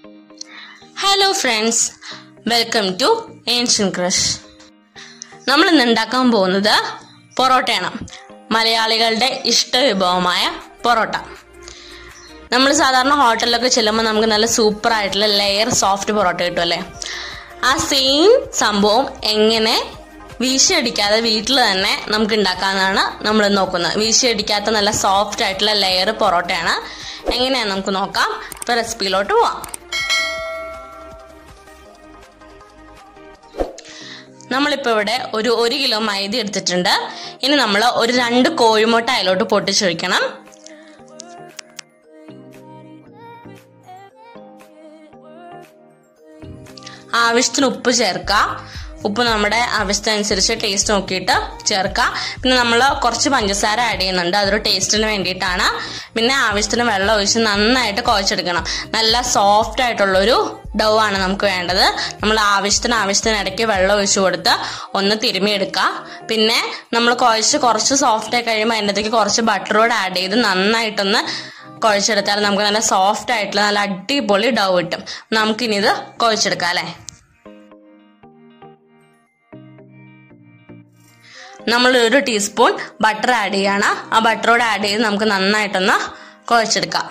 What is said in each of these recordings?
hello friends welcome to ancient crush നമ്മൾ ഇന്ന് ഉണ്ടാക്കാൻ പോകുന്നത് പൊറോട്ടയാണ് മലയാളികളുടെ ഇഷ്ട വിഭവമായ പൊറോട്ട നമ്മൾ സാധാരണ ഹോട്ടലിലൊക്കെ ചെല്ലുമ്പോൾ നമുക്ക് നല്ല സൂപ്പർ ആയിട്ടുള്ള ലെയർ സോഫ്റ്റ് പൊറോട്ട കിട്ടും അല്ലേ ആ സെയിം സംഭവം എങ്ങനെ വീശി അടിക്കാതെ വീട്ടിൽ തന്നെ നമുക്ക് ഉണ്ടാക്കാമെന്നാണ് നമ്മൾ നോക്കുന്നത് വീശി അടിക്കാത്ത നല്ല സോഫ്റ്റ് ആയിട്ടുള്ള ലെയർ പൊറോട്ടയാണ് എങ്ങനെയാണെന്ന് നമുക്ക് നോക്കാം ഇപ്പോൾ റെസിപ്പിയിലോട്ട് പോവാം നമ്മളിപ്പോൾ ഇവിടെ ഒരു ഒരു കിലോ മൈദ എടുത്തിട്ടുണ്ട് ഇനി നമ്മൾ ഒരു രണ്ട് കോഴിമുട്ട അതിലോട്ട് പൊട്ടിച്ചൊഴിക്കണം ആവശ്യത്തിന് ഉപ്പ് ചേർക്കുക ഉപ്പ് നമ്മുടെ ആവശ്യത്തിനനുസരിച്ച് ടേസ്റ്റ് നോക്കിയിട്ട് ചേർക്കുക പിന്നെ നമ്മൾ കുറച്ച് പഞ്ചസാര ആഡ് ചെയ്യുന്നുണ്ട് അതൊരു ടേസ്റ്റിന് വേണ്ടിയിട്ടാണ് പിന്നെ ആവശ്യത്തിന് വെള്ളം ഒഴിച്ച് നന്നായിട്ട് കുഴച്ചെടുക്കണം നല്ല സോഫ്റ്റ് ആയിട്ടുള്ളൊരു ഡൗ ആണ് നമുക്ക് വേണ്ടത് നമ്മൾ ആവശ്യത്തിന് ആവശ്യത്തിന് ഇടയ്ക്ക് വെള്ളം ഒഴിച്ച് കൊടുത്ത് ഒന്ന് തിരുമിയെടുക്കുക പിന്നെ നമ്മൾ കുഴച്ച് കുറച്ച് സോഫ്റ്റ് ആയി കഴിയുമ്പോൾ അതിൻ്റെത്തേക്ക് കുറച്ച് ബട്ടറോട് ആഡ് ചെയ്ത് നന്നായിട്ടൊന്ന് കുഴച്ചെടുത്താൽ നമുക്ക് നല്ല സോഫ്റ്റ് ആയിട്ടുള്ള നല്ല അടിപൊളി ഡൗ കിട്ടും നമുക്കിനി ഇത് കുഴച്ചെടുക്കാം അല്ലേ നമ്മൾ ഒരു ടീസ്പൂൺ ബട്ടർ ആഡ് ചെയ്യാണ് ആ ബട്ടറോട് ആഡ് ചെയ്ത് നമുക്ക് നന്നായിട്ടൊന്ന് കുഴച്ചെടുക്കാം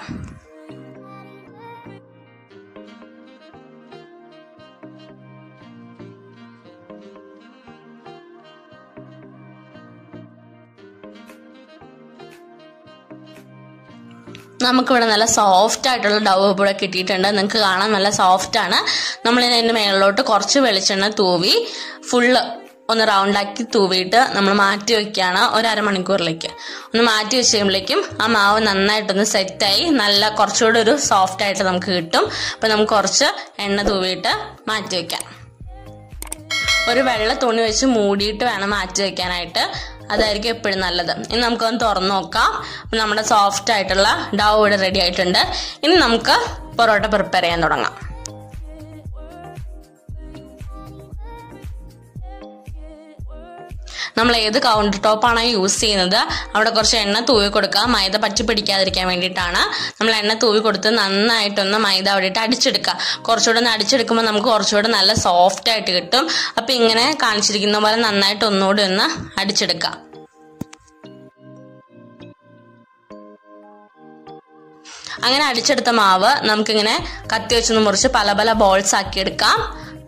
നമുക്കിവിടെ നല്ല സോഫ്റ്റ് ആയിട്ടുള്ള ഡവ് ഇവിടെ കിട്ടിയിട്ടുണ്ട് നിങ്ങൾക്ക് കാണാൻ നല്ല സോഫ്റ്റ് ആണ് നമ്മൾ ഇതിൻ്റെ മേളിലോട്ട് കുറച്ച് വെളിച്ചെണ്ണ തൂവി ഫുള്ള് ഒന്ന് റൗണ്ടാക്കി തൂവിയിട്ട് നമ്മൾ മാറ്റി വെക്കുകയാണ് ഒരു അരമണിക്കൂറിലേക്ക് ഒന്ന് മാറ്റി വെച്ച് കഴിയുമ്പോഴേക്കും ആ മാവ് നന്നായിട്ടൊന്ന് സെറ്റായി നല്ല കുറച്ചുകൂടി ഒരു സോഫ്റ്റ് ആയിട്ട് നമുക്ക് കിട്ടും അപ്പം നമുക്ക് കുറച്ച് എണ്ണ തൂവിയിട്ട് മാറ്റി വെക്കാം ഒരു വെള്ള തുണി വെച്ച് മൂടിയിട്ട് വേണം മാറ്റി വെക്കാനായിട്ട് അതായിരിക്കും എപ്പോഴും നല്ലത് ഇനി നമുക്കൊന്ന് തുറന്നു നോക്കാം അപ്പം നമ്മുടെ സോഫ്റ്റ് ആയിട്ടുള്ള ഡൗ ഇവിടെ റെഡി ആയിട്ടുണ്ട് ഇനി നമുക്ക് പൊറോട്ട പ്രിപ്പയർ ചെയ്യാൻ തുടങ്ങാം നമ്മൾ ഏത് കൗണ്ടർ ടോപ്പാണോ യൂസ് ചെയ്യുന്നത് അവിടെ കുറച്ച് എണ്ണ തൂവി കൊടുക്കുക മൈദ പറ്റി പിടിക്കാതിരിക്കാൻ വേണ്ടിയിട്ടാണ് നമ്മൾ എണ്ണ തൂവി കൊടുത്ത് നന്നായിട്ടൊന്ന് മൈദ അവിടെ ഇട്ട് അടിച്ചെടുക്കുക കുറച്ചുകൂടെ ഒന്ന് അടിച്ചെടുക്കുമ്പോൾ നമുക്ക് കുറച്ചുകൂടെ നല്ല സോഫ്റ്റ് ആയിട്ട് കിട്ടും അപ്പം ഇങ്ങനെ കാണിച്ചിരിക്കുന്ന പോലെ നന്നായിട്ട് ഒന്നുകൂടി ഒന്ന് അടിച്ചെടുക്കുക അങ്ങനെ അടിച്ചെടുത്ത മാവ് നമുക്കിങ്ങനെ കത്തി വെച്ചൊന്ന് മുറിച്ച് പല പല ബോൾസ് ആക്കി എടുക്കാം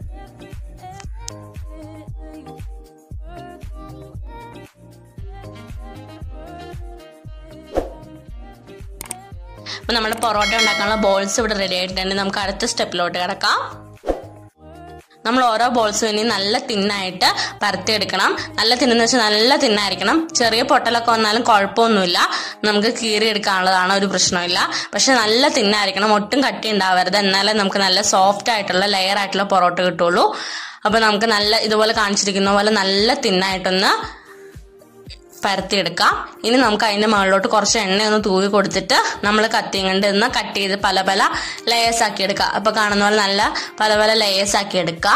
അപ്പം നമ്മുടെ പൊറോട്ട ഉണ്ടാക്കാനുള്ള ബോൾസ് ഇവിടെ റെഡി ആയിട്ടുണ്ട് നമുക്ക് അടുത്ത സ്റ്റെപ്പിലോട്ട് കിടക്കാം നമ്മൾ ഓരോ ബോൾസും ഇനി നല്ല തിന്നായിട്ട് പരത്തിയെടുക്കണം നല്ല തിന്നെന്ന് വെച്ചാൽ നല്ല തിന്നായിരിക്കണം ചെറിയ പൊട്ടലൊക്കെ വന്നാലും കുഴപ്പമൊന്നുമില്ല നമുക്ക് കീറിയെടുക്കാനുള്ളതാണ് ഒരു പ്രശ്നമില്ല പക്ഷെ നല്ല തിന്നായിരിക്കണം ഒട്ടും കട്ടി ഉണ്ടാവരുത് എന്നാലേ നമുക്ക് നല്ല സോഫ്റ്റ് ആയിട്ടുള്ള ലെയർ ആയിട്ടുള്ള പൊറോട്ട കിട്ടുള്ളൂ അപ്പോൾ നമുക്ക് നല്ല ഇതുപോലെ കാണിച്ചിരിക്കുന്ന പോലെ നല്ല തിന്നായിട്ടൊന്ന് പരത്തിയെടുക്കാം ഇനി നമുക്ക് അതിൻ്റെ മുകളിലോട്ട് കുറച്ച് എണ്ണ ഒന്ന് തൂവി കൊടുത്തിട്ട് നമ്മൾ കത്തിയും കൊണ്ട് ഒന്ന് കട്ട് ചെയ്ത് പല പല ലെയേഴ്സ് ആക്കി എടുക്കുക അപ്പോൾ കാണുന്ന പോലെ നല്ല പല പല ലെയേഴ്സ് ആക്കി എടുക്കുക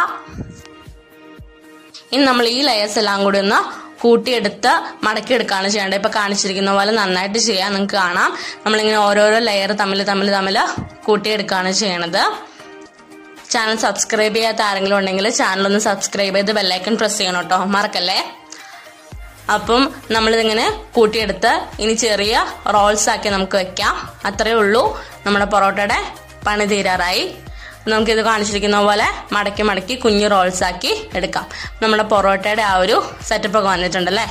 ഇനി നമ്മൾ ഈ ലെയേഴ്സ് എല്ലാം കൂടി ഒന്ന് കൂട്ടിയെടുത്ത് മടക്കിയെടുക്കുകയാണ് ചെയ്യേണ്ടത് ഇപ്പോൾ കാണിച്ചിരിക്കുന്ന പോലെ നന്നായിട്ട് ചെയ്യാൻ നിങ്ങൾക്ക് കാണാം നമ്മളിങ്ങനെ ഓരോരോ ലെയർ തമ്മിൽ തമ്മിൽ തമ്മിൽ കൂട്ടിയെടുക്കുകയാണ് ചെയ്യണത് ചാനൽ സബ്സ്ക്രൈബ് ചെയ്യാത്ത ആരെങ്കിലും ഉണ്ടെങ്കിൽ ചാനലൊന്ന് സബ്സ്ക്രൈബ് ചെയ്ത് ബെല്ലൈക്കൺ പ്രസ് ചെയ്യണം കേട്ടോ മറക്കല്ലേ അപ്പം നമ്മളിതിങ്ങനെ കൂട്ടിയെടുത്ത് ഇനി ചെറിയ റോൾസ് ആക്കി നമുക്ക് വെക്കാം അത്രയേ ഉള്ളൂ നമ്മുടെ പൊറോട്ടയുടെ പണി തീരാറായി നമുക്കിത് കാണിച്ചിരിക്കുന്ന പോലെ മടക്കി മടക്കി കുഞ്ഞു റോൾസ് ആക്കി എടുക്കാം നമ്മുടെ പൊറോട്ടയുടെ ആ ഒരു സെറ്റപ്പ് ഒക്കെ വന്നിട്ടുണ്ടല്ലേ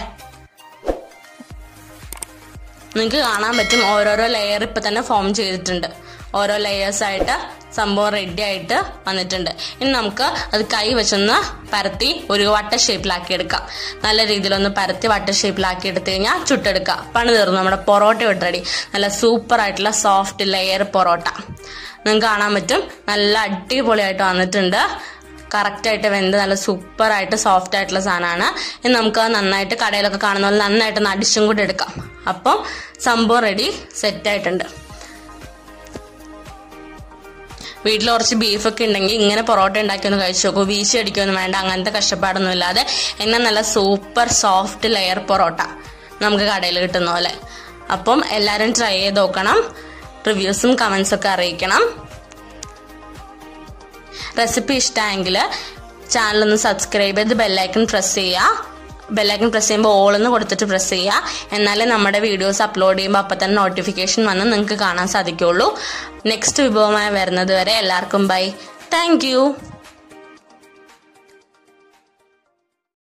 നിങ്ങൾക്ക് കാണാൻ പറ്റും ഓരോരോ ലെയർ ഇപ്പം തന്നെ ഫോം ചെയ്തിട്ടുണ്ട് ഓരോ ലെയേഴ്സ് ആയിട്ട് സംഭവം റെഡി ആയിട്ട് വന്നിട്ടുണ്ട് ഇനി നമുക്ക് അത് കൈ വെച്ചൊന്ന് പരത്തി ഒരു വട്ട ഷേപ്പിലാക്കി എടുക്കാം നല്ല രീതിയിലൊന്ന് പരത്തി വട്ട ഷേപ്പിലാക്കി എടുത്തു കഴിഞ്ഞാൽ ചുട്ടെടുക്കുക പണി തീർന്നു നമ്മുടെ പൊറോട്ട ഇവിടെ റെഡി നല്ല സൂപ്പർ ആയിട്ടുള്ള സോഫ്റ്റ് ലെയർ പൊറോട്ട നിങ്ങൾക്ക് കാണാൻ പറ്റും നല്ല അടിപൊളിയായിട്ട് വന്നിട്ടുണ്ട് കറക്റ്റായിട്ട് വെന്ത് നല്ല സൂപ്പറായിട്ട് സോഫ്റ്റ് ആയിട്ടുള്ള സാധനമാണ് ഇനി നമുക്ക് നന്നായിട്ട് കടയിലൊക്കെ കാണുന്ന പോലെ നന്നായിട്ട് അടിച്ചും കൂടി എടുക്കാം അപ്പം സംഭവം റെഡി സെറ്റായിട്ടുണ്ട് വീട്ടിൽ കുറച്ച് ബീഫൊക്കെ ഉണ്ടെങ്കിൽ ഇങ്ങനെ പൊറോട്ട ഉണ്ടാക്കി ഒന്ന് കഴിച്ചു നോക്കൂ വീശി അടിക്കൊന്നും വേണ്ട അങ്ങനത്തെ കഷ്ടപ്പാടൊന്നും ഇല്ലാതെ എന്നാൽ നല്ല സൂപ്പർ സോഫ്റ്റ് ലെയർ പൊറോട്ട നമുക്ക് കടയിൽ കിട്ടുന്ന പോലെ അപ്പം എല്ലാവരും ട്രൈ ചെയ്ത് നോക്കണം റിവ്യൂസും കമൻസും ഒക്കെ അറിയിക്കണം റെസിപ്പി ഇഷ്ടമായെങ്കിൽ ചാനലൊന്ന് സബ്സ്ക്രൈബ് ചെയ്ത് ബെല്ലൈക്കൺ പ്രസ് ചെയ്യുക ബെല്ലൈക്കൺ പ്രസ് ചെയ്യുമ്പോൾ ഓൾ എന്ന് കൊടുത്തിട്ട് പ്രസ് ചെയ്യുക എന്നാലേ നമ്മുടെ വീഡിയോസ് അപ്ലോഡ് ചെയ്യുമ്പോൾ അപ്പം തന്നെ നോട്ടിഫിക്കേഷൻ വന്ന് നിങ്ങൾക്ക് കാണാൻ സാധിക്കുള്ളൂ നെക്സ്റ്റ് വിഭവമായി വരുന്നത് വരെ എല്ലാവർക്കും ബൈ താങ്ക്